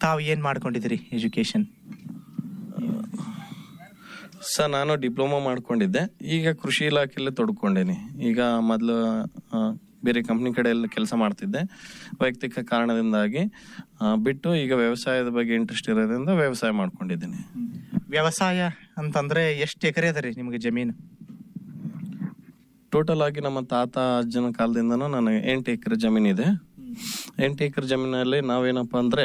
ತಾವು ಏನ್ ಮಾಡ್ಕೊಂಡಿದ್ದೀರಿ ಎಜುಕೇಶನ್ ಸರ್ ನಾನು ಡಿಪ್ಲೊಮಾ ಮಾಡ್ಕೊಂಡಿದ್ದೆ ಈಗ ಕೃಷಿ ಇಲಾಖೆಯಲ್ಲಿ ತೊಡ್ಕೊಂಡೇನಿ ಈಗ ಮೊದಲು ಬೇರೆ ಕಂಪ್ನಿ ಕಡೆ ಎಲ್ಲ ಕೆಲಸ ಮಾಡ್ತಿದ್ದೆ ವೈಯಕ್ತಿಕ ಕಾರಣದಿಂದಾಗಿ ಆ, ಬಿಟ್ಟು ಈಗ ವ್ಯವಸಾಯದ ಬಗ್ಗೆ ಇಂಟ್ರೆಸ್ಟ್ ಇರೋದ್ರಿಂದ ವ್ಯವಸಾಯ ಮಾಡ್ಕೊಂಡಿದ್ದೀನಿ ವ್ಯವಸಾಯ ಅಂತಂದ್ರೆ ಎಷ್ಟು ಎಕರೆ ಅದ ರೀ ನಿಮಗೆ ಜಮೀನು ಟೋಟಲ್ ಆಗಿ ನಮ್ಮ ತಾತ ಅಜ್ಜನ ಕಾಲದಿಂದನೂ ನನಗೆ ಎಂಟು ಎಕರೆ ಜಮೀನಿದೆ ಎಂಟು ಎಕರೆ ಜಮೀನಲ್ಲಿ ನಾವೇನಪ್ಪ ಅಂದರೆ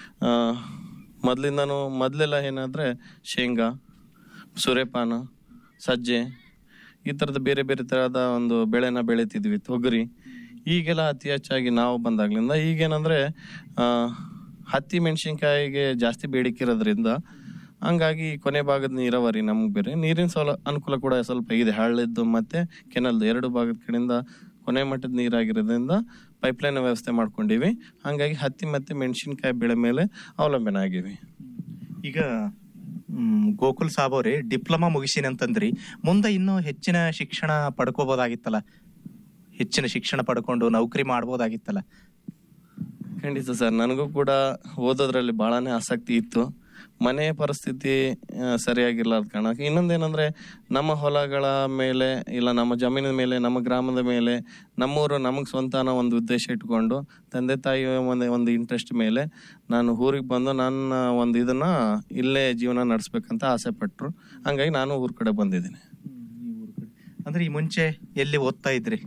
ಮೊದಲಿಂದನೂ ಮೊದಲೆಲ್ಲ ಏನಾದರೆ ಶೇಂಗಾ ಸೂರ್ಯಪಾನ ಸಜ್ಜೆ ಈ ಥರದ ಬೇರೆ ಬೇರೆ ಥರದ ಒಂದು ಬೆಳೆನ ಬೆಳಿತಿದ್ವಿ ತೊಗರಿ ಈಗೆಲ್ಲ ಅತಿ ಹೆಚ್ಚಾಗಿ ನಾವು ಬಂದಾಗ್ಲಿಂದ ಈಗೇನಂದರೆ ಹತ್ತಿ ಮೆಣಸಿನ್ಕಾಯಿಗೆ ಜಾಸ್ತಿ ಬೇಡಿಕೆ ಇರೋದ್ರಿಂದ ಹಂಗಾಗಿ ಕೊನೆ ಭಾಗದ ನೀರಾವರಿ ನಮ್ಗೆ ಬೇರೆ ನೀರಿನ ಸೌಲ ಅನುಕೂಲ ಕೂಡ ಸ್ವಲ್ಪ ಇದೆ ಹಳ್ಳದ್ದು ಮತ್ತೆ ಕೆನಲ್ದು ಎರಡು ಭಾಗದ ಕಡೆಯಿಂದ ಕೊನೆ ಮಟ್ಟದ ನೀರಾಗಿರೋದ್ರಿಂದ ಪೈಪ್ಲೈನ್ ವ್ಯವಸ್ಥೆ ಮಾಡ್ಕೊಂಡಿವಿ ಹಂಗಾಗಿ ಹತ್ತಿ ಮತ್ತೆ ಮೆಣಸಿನ್ಕಾಯಿ ಬೆಳೆ ಮೇಲೆ ಅವಲಂಬನೆ ಆಗಿವಿ ಈಗ ಮ್, ಗೋಕುಲ್ ಸಾಬ್ ಅವ್ರಿ ಡಿಪ್ಲೊಮಾ ಮುಗಿಸಿನಿ ಅಂತಂದ್ರಿ ಮುಂದೆ ಇನ್ನೂ ಹೆಚ್ಚಿನ ಶಿಕ್ಷಣ ಪಡ್ಕೋಬೋದಾಗಿತ್ತಲ್ಲ ಹೆಚ್ಚಿನ ಶಿಕ್ಷಣ ಪಡ್ಕೊಂಡು ನೌಕರಿ ಮಾಡ್ಬೋದಾಗಿತ್ತಲ್ಲ ಖಂಡಿತ ಸರ್ ನನಗೂ ಕೂಡ ಓದೋದ್ರಲ್ಲಿ ಬಹಳನೇ ಆಸಕ್ತಿ ಇತ್ತು ಮನೆ ಪರಿಸ್ಥಿತಿ ಆ, ಸರಿಯಾಗಿರ್ಲಾರ್ದ ಕಾರಣಕ್ಕೆ ಇನ್ನೊಂದೇನಂದ್ರೆ ನಮ್ಮ ಹೊಲಗಳ ಮೇಲೆ ಇಲ್ಲ ನಮ್ಮ ಜಮೀನಿನ ಮೇಲೆ ನಮ್ಮ ಗ್ರಾಮದ ಮೇಲೆ ನಮ್ಮೂರು ನಮಗೆ ಸ್ವಂತ ಅನ್ನೋ ಒಂದು ಉದ್ದೇಶ ಇಟ್ಕೊಂಡು ತಂದೆ ತಾಯಿ ಒಂದು ಒಂದು ಇಂಟ್ರೆಸ್ಟ್ ಮೇಲೆ ನಾನು ಊರಿಗೆ ಬಂದು ನನ್ನ ಒಂದು ಇದನ್ನ ಇಲ್ಲೇ ಜೀವನ ನಡೆಸ್ಬೇಕಂತ ಆಸೆ ಪಟ್ರು ಹಂಗಾಗಿ ನಾನು ಊರ್ ಕಡೆ ಬಂದಿದ್ದೀನಿ ಅಂದ್ರೆ ಈ ಮುಂಚೆ ಎಲ್ಲಿ ಓದ್ತಾ ಇದ್ರಿ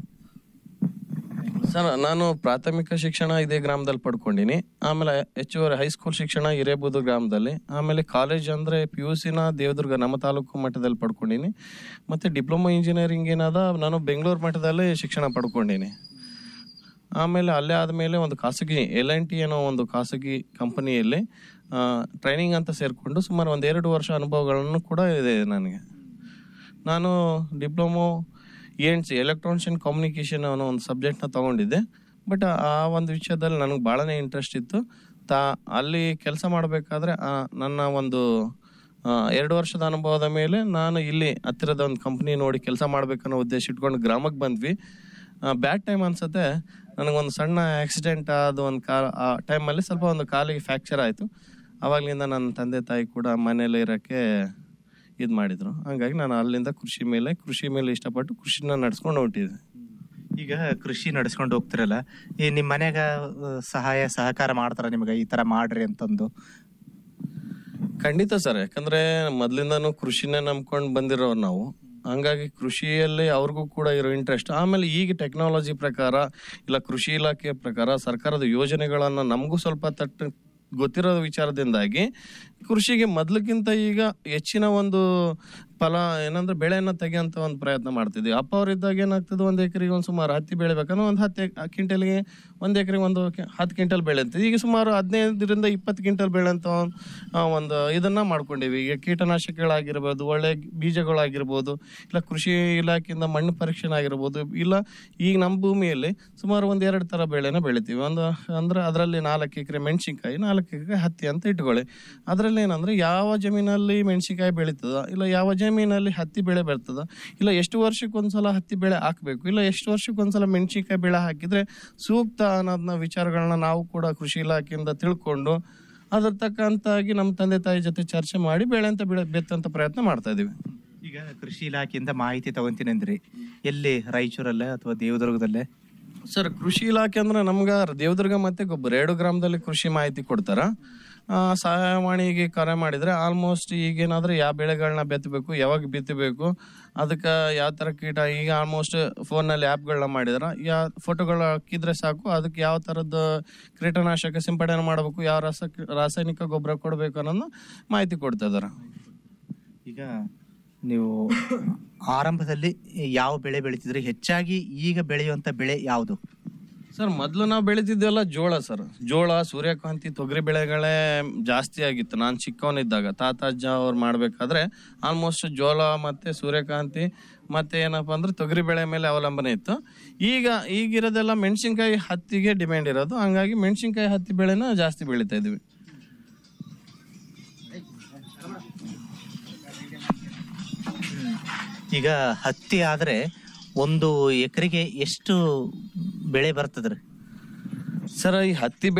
ಸರ್ ನಾನು ಪ್ರಾಥಮಿಕ ಶಿಕ್ಷಣ ಇದೇ ಗ್ರಾಮದಲ್ಲಿ ಪಡ್ಕೊಂಡಿನಿ ಆಮೇಲೆ ಹೆಚ್ಚುವರಿ ಹೈಸ್ಕೂಲ್ ಶಿಕ್ಷಣ ಹಿರೇಬೂದು ಗ್ರಾಮದಲ್ಲಿ ಆಮೇಲೆ ಕಾಲೇಜ್ ಅಂದ್ರೆ ಪಿ ಯು ಸಿನ ದೇವದುರ್ಗ ನಮ್ಮ ತಾಲೂಕು ಮಟ್ಟದಲ್ಲಿ ಪಡ್ಕೊಂಡಿನಿ ಮತ್ತೆ ಡಿಪ್ಲೊಮಾ ಇಂಜಿನಿಯರಿಂಗ್ ಏನದ ನಾನು ಬೆಂಗಳೂರು ಮಟ್ಟದಲ್ಲಿ ಶಿಕ್ಷಣ ಪಡ್ಕೊಂಡಿನಿ ಆಮೇಲೆ ಅಲ್ಲೇ ಆದಮೇಲೆ ಒಂದು ಖಾಸಗಿ ಎಲ್ ಎನ್ ಟಿ ಅನ್ನೋ ಒಂದು ಖಾಸಗಿ ಕಂಪನಿಯಲ್ಲಿ ಟ್ರೈನಿಂಗ್ ಅಂತ ಸೇರಿಕೊಂಡು ಸುಮಾರು ಒಂದು ಎರಡು ವರ್ಷ ಅನುಭವಗಳನ್ನು ಕೂಡ ಇದೆ ನನಗೆ ನಾನು diploma N C electronics and communication ಅನ್ನೋ ಒಂದು ಸಬ್ಜೆಕ್ಟ್ನ ತಗೊಂಡಿದ್ದೆ ಬಟ್ ಆ ಒಂದು ವಿಷಯದಲ್ಲಿ ನನಗೆ ಭಾಳನೇ ಇಂಟ್ರೆಸ್ಟ್ ಇತ್ತು ತಾ ಅಲ್ಲಿ ಕೆಲಸ ಮಾಡಬೇಕಾದ್ರೆ ನನ್ನ ಒಂದು ಆ, ಎರಡು ವರ್ಷದ ಅನುಭವದ ಮೇಲೆ ನಾನು ಇಲ್ಲಿ ಹತ್ತಿರದ ಒಂದು ಕಂಪ್ನಿ ನೋಡಿ ಕೆಲಸ ಮಾಡ್ಬೇಕನ್ನೋ ಉದ್ದೇಶ ಇಟ್ಕೊಂಡು ಗ್ರಾಮಕ್ಕೆ ಬಂದ್ವಿ ಬ್ಯಾಡ್ ಟೈಮ್ ಅನ್ಸುತ್ತೆ ನನಗೊಂದು ಸಣ್ಣ ಆಕ್ಸಿಡೆಂಟ್ ಆದ ಒಂದು ಕಾ ಆ ಟೈಮಲ್ಲಿ ಸ್ವಲ್ಪ ಒಂದು ಕಾಲಿಗೆ ಫ್ರ್ಯಾಕ್ಚರ್ ಆಯಿತು ಅವಾಗ್ಲಿಂದ ನನ್ನ ತಂದೆ ತಾಯಿ ಕೂಡ ಮನೇಲಿ ಇರೋಕ್ಕೆ ಇದು ಮಾಡಿದ್ರು ಹಂಗಾಗಿ ನಾನು ಅಲ್ಲಿಂದ ಕೃಷಿ ಮೇಲೆ ಕೃಷಿ ಮೇಲೆ ಇಷ್ಟಪಟ್ಟು ಕೃಷಿನ ನಡ್ಸ್ಕೊಂಡು ಹೊಂಟಿದ್ದೆ ಈಗ ಕೃಷಿ ನಡೆಸ್ಕೊಂಡು ಹೋಗ್ತಿರಲ್ಲ ಈ ನಿಮ್ ಮನ್ಯಾಗ ಆ, ಸಹಾಯ ಸಹಕಾರ ಮಾಡ್ತಾರ ನಿಮ್ಗೆ ಈ ತರ ಮಾಡ್ರಿ ಅಂತಂದು ಖಂಡಿತ ಸರ್ ಯಾಕಂದ್ರೆ ಮೊದ್ಲಿಂದಾನು ಕೃಷಿನೇ ನಂಬ್ಕೊಂಡು ಬಂದಿರೋರು ನಾವು ಹಂಗಾಗಿ ಕೃಷಿಯಲ್ಲಿ ಅವ್ರಿಗೂ ಕೂಡ ಇರೋ ಇಂಟ್ರೆಸ್ಟ್ ಆಮೇಲೆ ಈಗ ಟೆಕ್ನಾಲಜಿ ಪ್ರಕಾರ ಇಲ್ಲ ಕೃಷಿ ಇಲಾಖೆಯ ಪ್ರಕಾರ ಸರ್ಕಾರದ ಯೋಜನೆಗಳನ್ನ ನಮಗೂ ಸ್ವಲ್ಪ ತಟ್ಟು ಗೊತ್ತಿರೋ ವಿಚಾರದಿಂದಾಗಿ ಕೃಷಿಗೆ ಮೊದ್ಲಕ್ಕಿಂತ ಈಗ ಹೆಚ್ಚಿನ ಒಂದು ಫಲ ಏನಂದ್ರೆ ಬೆಳೆಯನ್ನ ತೆಗೆಯಂತ ಒಂದು ಪ್ರಯತ್ನ ಮಾಡ್ತಿದ್ವಿ ಅಪ್ಪ ಅವ್ರಿದ್ದಾಗ ಏನಾಗ್ತದೆ ಒಂದು ಎಕರೆಗೆ ಒಂದು ಸುಮಾರು ಹತ್ತಿ ಬೆಳಿಬೇಕಂದ್ರೆ ಒಂದು ಹತ್ತು ಕ್ವಿಂಟಲ್ಗೆ ಒಂದು ಎಕರೆಗೆ ಒಂದು ಕೆ- ಹತ್ತು ಕ್ವಿಂಟಲ್ ಬೆಳೆ ಅಂತ ಈಗ ಸುಮಾರು ಹದಿನೈದರಿಂದ ಇಪ್ಪತ್ತು ಕ್ವಿಂಟಲ್ ಬೆಳೆ ಅಂತ ಒಂದ್- ಆ, ಒಂದು ಇದನ್ನ ಮಾಡ್ಕೊಂಡಿವಿ ಈಗ ಕೀಟನಾಶಕಗಳಾಗಿರ್ಬೋದು ಒಳ್ಳೆ ಬೀಜಗಳಾಗಿರ್ಬೋದು ಇಲ್ಲ ಕೃಷಿ ಇಲಾಖೆಯಿಂದ ಮಣ್ಣು ಪರೀಕ್ಷೆ ಆಗಿರ್ಬೋದು ಇಲ್ಲ ಈಗ ನಮ್ಮ ಭೂಮಿಯಲ್ಲಿ ಸುಮಾರು ಒಂದು ಎರಡು ಥರ ಬೆಳೆನ ಬೆಳಿತೀವಿ ಒಂದು ಅಂದ್ರೆ ಅದರಲ್ಲಿ ನಾಲ್ಕು ಎಕರೆ ಮೆಣಸಿನ್ಕಾಯಿ ನಾಲ್ಕು ಎಕರೆ ಹತ್ತಿ ಅಂತ ಇಟ್ಕೊಳ್ಳಿ ಅದರಲ್ಲಿ ಏನಂದ್ರೆ ಯಾವ ಜಮೀನಲ್ಲಿ ಮೆಣಸಿನ್ಕಾಯಿ ಬೆಳೀತದ ಇಲ್ಲ ಯಾವ ಜಮೀನಲ್ಲಿ ಹತ್ತಿ ಬೆಳೆ ಬರ್ತದ ಇಲ್ಲ ಎಷ್ಟು ವರ್ಷಕ್ಕೆ ಒಂದ್ಸಲ ಹತ್ತಿ ಬೆಳೆ ಹಾಕ್ಬೇಕು ಇಲ್ಲ ಎಷ್ಟು ವರ್ಷಕ್ಕೆ ಒಂದ್ಸಲ ಮೆಣಸಿನ್ಕಾಯಿ ಬೆಳೆ ಹಾಕಿದ್ರೆ ಸೂಕ್ತ ಅನ್ನೋದನ್ನ ವಿಚಾರಗಳನ್ನ ನಾವು ಕೂಡ ಕೃಷಿ ಇಲಾಖೆಯಿಂದ ತಿಳ್ಕೊಂಡು ಅದ್ರ ತಕ್ಕಂತಾಗಿ ನಮ್ಮ ತಂದೆ ತಾಯಿ ಜೊತೆ ಚರ್ಚೆ ಮಾಡಿ ಬೆಳೆ ಅಂತ ಬೆಳೆ ಬೆತ್ತಂತ ಪ್ರಯತ್ನ ಮಾಡ್ತಾ ಇದೀವಿ ಈಗ ಕೃಷಿ ಇಲಾಖೆಯಿಂದ ಮಾಹಿತಿ ತಗೊಂತೀನಿ ಅಂದ್ರಿ ಎಲ್ಲಿ ರಾಯಚೂರಲ್ಲೇ ಅಥವಾ ದೇವದುರ್ಗದಲ್ಲೇ ಸರ್ ಕೃಷಿ ಇಲಾಖೆ ಅಂದ್ರೆ ನಮ್ಗೆ ದೇವದುರ್ಗ ಮತ್ತೆ ಗೊಬ್ಬರ ಎರಡು ಗ್ರಾಮದಲ್ಲಿ ಕೃಷಿ ಮಾಹಿತಿ ಕೊಡ್ತಾರ ಆ, ಸಹಾಯವಾಣಿಗೆ ಕರೆ ಮಾಡಿದ್ರೆ ಆಲ್ಮೋಸ್ಟ್ ಈಗೇನಾದ್ರೆ ಯಾವ ಬೆಳೆಗಳನ್ನ ಬೆತ್ತಬೇಕು ಯಾವಾಗ ಬಿತ್ತಬೇಕು ಅದಕ್ಕೆ ಯಾವ ಥರ ಕೀಟ ಈಗ ಆಲ್ಮೋಸ್ಟ್ ಫೋನಲ್ಲಿ ಆ್ಯಪ್ಗಳನ್ನ ಮಾಡಿದಾರ ಯಾ ಫೋಟೋಗಳು ಹಾಕಿದ್ರೆ ಸಾಕು ಅದಕ್ಕೆ ಯಾವ ಥರದ್ದು ಕೀಟನಾಶಕ ಸಿಂಪಡಣೆ ಮಾಡಬೇಕು ಯಾವ ರಾಸ ರಾಸಾಯನಿಕ ಗೊಬ್ಬರ ಕೊಡಬೇಕು ಅನ್ನೋದನ್ನ ಮಾಹಿತಿ ಕೊಡ್ತಾ ಇದಾರೆ ಈಗ ನೀವು ಆರಂಭದಲ್ಲಿ ಯಾವ ಬೆಳೆ ಬೆಳಿತಿದ್ರಿ ಹೆಚ್ಚಾಗಿ ಈಗ ಬೆಳೆಯುವಂತ ಬೆಳೆ ಯಾವುದು ಸರ್ ಮೊದಲು ನಾವು ಬೆಳಿತಿದ್ವಲ್ಲ ಜೋಳ ಸರ್ ಜೋಳ ಸೂರ್ಯಕಾಂತಿ ತೊಗರಿ ಬೆಳೆಗಳೇ ಜಾಸ್ತಿ ಆಗಿತ್ತು ನಾನು ಚಿಕ್ಕವನಿದ್ದಾಗ ತಾತ ಅಜ್ಜ ಅವ್ರು ಮಾಡ್ಬೇಕಾದ್ರೆ ಆಲ್ಮೋಸ್ಟ್ ಜೋಳ ಮತ್ತೆ ಸೂರ್ಯಕಾಂತಿ ಮತ್ತೆ ಏನಪ್ಪಾ ಅಂದ್ರೆ ತೊಗರಿ ಬೆಳೆ ಮೇಲೆ ಅವಲಂಬನೆ ಇತ್ತು ಈಗ ಈಗಿರೋದೆಲ್ಲ ಮೆಣಸಿನ್ಕಾಯಿ ಹತ್ತಿಗೆ ಡಿಮ್ಯಾಂಡ್ ಇರೋದು ಹಂಗಾಗಿ ಮೆಣಸಿನ್ಕಾಯಿ ಹತ್ತಿ ಬೆಳೆನ ಜಾಸ್ತಿ ಬೆಳಿತಾ ಇದೀವಿ ಈಗ ಹತ್ತಿ ಆದ್ರೆ ಒಂದು ಎಕರೆಗೆ ಎಷ್ಟು ಬೆಳೆ ಬರ್ತದ್ರಿ ಸರ್ ಈ ಹತ್ತಿ